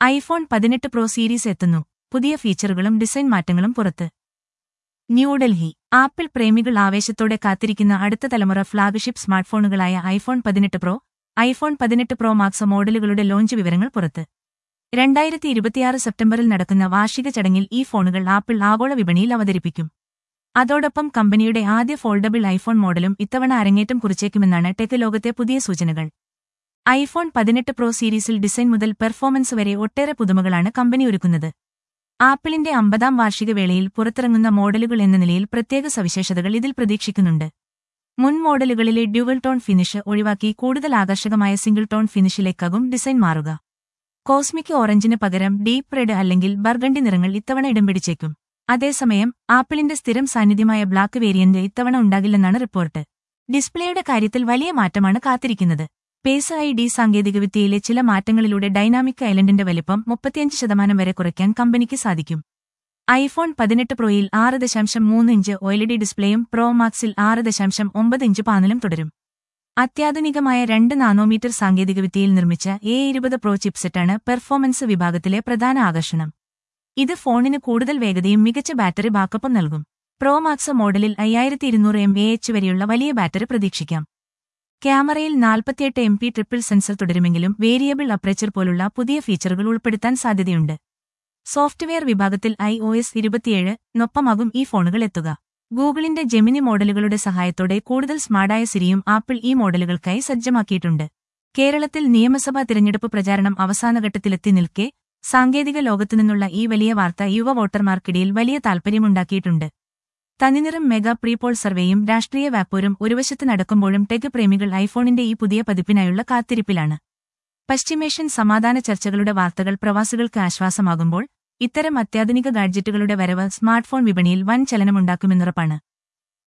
iPhone പതിനെട്ട് pro series എത്തുന്നു പുതിയ ഫീച്ചറുകളും ഡിസൈൻ മാറ്റങ്ങളും പുറത്ത് ന്യൂഡൽഹി ആപ്പിൾ പ്രേമികൾ ആവേശത്തോടെ കാത്തിരിക്കുന്ന അടുത്ത തലമുറ ഫ്ളാഗ്ഷിപ്പ് സ്മാർട്ട്ഫോണുകളായ ഐഫോൺ പതിനെട്ട് പ്രോ ഐഫോൺ പതിനെട്ട് പ്രോ മാക്സ് മോഡലുകളുടെ ലോഞ്ച് വിവരങ്ങൾ പുറത്ത് രണ്ടായിരത്തി ഇരുപത്തിയാറ് സെപ്റ്റംബറിൽ നടക്കുന്ന വാർഷിക ചടങ്ങിൽ ഈ ഫോണുകൾ ആപ്പിൾ ആഗോള വിപണിയിൽ അവതരിപ്പിക്കും അതോടൊപ്പം കമ്പനിയുടെ ആദ്യ ഫോൾഡബിൾ ഐഫോൺ മോഡലും ഇത്തവണ അരങ്ങേറ്റം കുറിച്ചേക്കുമെന്നാണ് ടെക് ലോകത്തെ പുതിയ സൂചനകൾ ഐഫോൺ പതിനെട്ട് പ്രോ സീരീസിൽ ഡിസൈൻ മുതൽ പെർഫോമൻസ് വരെ ഒട്ടേറെ പുതുമകളാണ് കമ്പനി ഒരുക്കുന്നത് ആപ്പിളിന്റെ അമ്പതാം വാർഷിക വേളയിൽ പുറത്തിറങ്ങുന്ന മോഡലുകൾ എന്ന നിലയിൽ പ്രത്യേക സവിശേഷതകൾ ഇതിൽ പ്രതീക്ഷിക്കുന്നുണ്ട് മുൻ മോഡലുകളിലെ ഡ്യുവൽ ടോൺ ഫിനിഷ് ഒഴിവാക്കി കൂടുതൽ ആകർഷകമായ സിംഗിൾ ടോൺ ഫിനിഷിലേക്കാകും ഡിസൈൻ മാറുക കോസ്മിക് ഓറഞ്ചിന് പകരം ഡീപ്പ് റെഡ് അല്ലെങ്കിൽ ബർഗണ്ടി നിറങ്ങൾ ഇത്തവണ ഇടം പിടിച്ചേക്കും അതേസമയം ആപ്പിളിന്റെ സ്ഥിരം സാന്നിധ്യമായ ബ്ലാക്ക് വേരിയന്റ് ഇത്തവണ ഉണ്ടാകില്ലെന്നാണ് റിപ്പോർട്ട് ഡിസ്പ്ലേയുടെ കാര്യത്തിൽ വലിയ മാറ്റമാണ് കാത്തിരിക്കുന്നത് പേസ് ഐ ഡി സാങ്കേതികവിദ്യയിലെ ചില മാറ്റങ്ങളിലൂടെ ഡൈനാമിക് ഐലൻഡിന്റെ വലിപ്പം മുപ്പത്തിയഞ്ച് ശതമാനം വരെ കുറയ്ക്കാൻ കമ്പനിക്ക് സാധിക്കും ഐഫോൺ പതിനെട്ട് പ്രോയിൽ ആറ് ദശാംശം മൂന്ന് ഇഞ്ച് ഒഎൽഇഡി ഡിസ്പ്ലേയും പ്രോ മാക്സിൽ ആറ് ദശാംശം ഒമ്പത് ഇഞ്ച് പാനലും തുടരും അത്യാധുനികമായ രണ്ട് നാനോമീറ്റർ സാങ്കേതികവിദ്യയിൽ നിർമ്മിച്ച എ ഇരുപത് പ്രോ ചിപ്സെറ്റാണ് പെർഫോമൻസ് വിഭാഗത്തിലെ പ്രധാന ആകർഷണം ഇത് ഫോണിന് കൂടുതൽ വേഗതയും മികച്ച ബാറ്ററി ബാക്കപ്പും നൽകും പ്രോ മാക്സ് മോഡലിൽ അയ്യായിരത്തി ഇരുന്നൂറ് എം എ എച്ച് വരെയുള്ള വലിയ ബാറ്ററി പ്രതീക്ഷിക്കാം ക്യാമറയിൽ നാൽപ്പത്തിയെട്ട് എം പി ട്രിപ്പിൾ സെൻസർ തുടരുമെങ്കിലും വേരിയബിൾ അപ്രച്ചർ പോലുള്ള പുതിയ ഫീച്ചറുകൾ ഉൾപ്പെടുത്താൻ സാധ്യതയുണ്ട് സോഫ്റ്റ്വെയർ വിഭാഗത്തിൽ ഐ ഒ എസ് ഇരുപത്തിയേഴ് നൊപ്പമാകും ഈ ഫോണുകൾ എത്തുക ഗൂഗിളിന്റെ ജെമിനി മോഡലുകളുടെ സഹായത്തോടെ കൂടുതൽ സ്മാർട്ടായ സിരിയും ആപ്പിൾ ഈ മോഡലുകൾക്കായി സജ്ജമാക്കിയിട്ടുണ്ട് കേരളത്തിൽ നിയമസഭാ തിരഞ്ഞെടുപ്പ് പ്രചാരണം അവസാനഘട്ടത്തിലെത്തി നിൽക്കെ സാങ്കേതിക ലോകത്തുനിന്നുള്ള ഈ വലിയ വാർത്ത യുവ വോട്ടർമാർക്കിടയിൽ വലിയ താൽപര്യമുണ്ടാക്കിയിട്ടുണ്ട് തനിനിറം മെഗാ പ്രീപോൾ സർവേയും രാഷ്ട്രീയ വാപ്പോരും ഒരുവശത്ത് നടക്കുമ്പോഴും ടെക് പ്രേമികൾ ഐഫോണിന്റെ ഈ പുതിയ പതിപ്പിനായുള്ള കാത്തിരിപ്പിലാണ് പശ്ചിമേഷ്യൻ സമാധാന ചർച്ചകളുടെ വാർത്തകൾ പ്രവാസികൾക്ക് ആശ്വാസമാകുമ്പോൾ ഇത്തരം അത്യാധുനിക ഗാഡ്ജറ്റുകളുടെ വരവ് സ്മാർട്ട്ഫോൺ വിപണിയിൽ വൻ ചലനമുണ്ടാക്കുമെന്നുറപ്പാണ്